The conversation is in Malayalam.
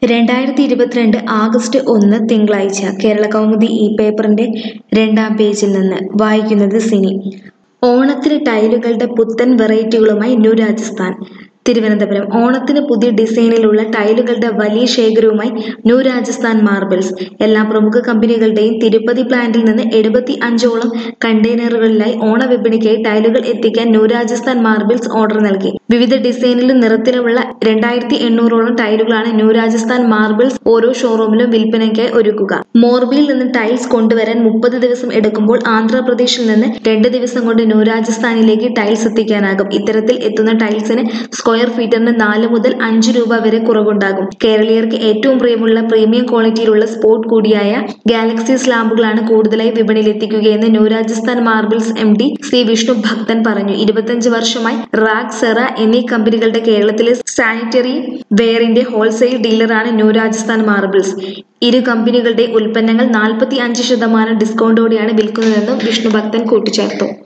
രണ്ടായിരത്തി ഇരുപത്തിരണ്ട് ആഗസ്റ്റ് ഒന്ന് തിങ്കളാഴ്ച കേരള കൗമുദി ഈ പേപ്പറിന്റെ രണ്ടാം പേജിൽ നിന്ന് വായിക്കുന്നത് സിനി ഓണത്തിന് ടൈലുകളുടെ പുത്തൻ വെറൈറ്റികളുമായി ന്യൂ രാജസ്ഥാൻ തിരുവനന്തപുരം ഓണത്തിന് പുതിയ ഡിസൈനിലുള്ള ടൈലുകളുടെ വലിയ ശേഖരവുമായി ന്യൂ രാജസ്ഥാൻ മാർബിൾസ് എല്ലാ പ്രമുഖ കമ്പനികളുടെയും തിരുപ്പതി പ്ലാന്റിൽ നിന്ന് എഴുപത്തി അഞ്ചോളം കണ്ടെയ്നറുകളിലായി ഓണവിപണിക്കായി ടൈലുകൾ എത്തിക്കാൻ ന്യൂ രാജസ്ഥാൻ മാർബിൾസ് ഓർഡർ നൽകി വിവിധ ഡിസൈനിലും നിറത്തിലുമുള്ള രണ്ടായിരത്തി എണ്ണൂറോളം ടൈലുകളാണ് ന്യൂ രാജസ്ഥാൻ മാർബിൾസ് ഓരോ ഷോറൂമിലും വിൽപ്പനയ്ക്കായി ഒരുക്കുക മോർബിയിൽ നിന്ന് ടൈൽസ് കൊണ്ടുവരാൻ മുപ്പത് ദിവസം എടുക്കുമ്പോൾ ആന്ധ്രാപ്രദേശിൽ നിന്ന് രണ്ട് ദിവസം കൊണ്ട് ന്യൂ രാജസ്ഥാനിലേക്ക് ടൈൽസ് എത്തിക്കാനാകും ഇത്തരത്തിൽ എത്തുന്ന ടൈൽസിന് സ്ക്വയർ ഫീറ്ററിന് നാല് മുതൽ അഞ്ച് രൂപ വരെ കുറവുണ്ടാകും കേരളീയർക്ക് ഏറ്റവും പ്രിയമുള്ള പ്രീമിയം ക്വാളിറ്റിയിലുള്ള സ്പോട്ട് കൂടിയായ ഗാലക്സി സ്ലാമ്പുകളാണ് കൂടുതലായി വിപണിയിൽ എത്തിക്കുകയെന്ന് new Rajasthan marbles M D C Vishnu Bhakthan പറഞ്ഞു ഇരുപത്തഞ്ച് വർഷമായി റാഗ് സെറ എന്നീ കമ്പനികളുടെ കേരളത്തിലെ സാനിറ്ററി വെയറിന്റെ ഹോൾസെയിൽ ഡീലറാണ് ന്യൂ രാജസ്ഥാൻ മാർബിൾസ് ഇരു കമ്പനികളുടെ ഉൽപ്പന്നങ്ങൾ നാൽപ്പത്തി അഞ്ച് ശതമാനം ഡിസ്കൗണ്ടോടെയാണ് വിൽക്കുന്നതെന്നും വിഷ്ണു ഭക്തൻ കൂട്ടിച്ചേർത്തു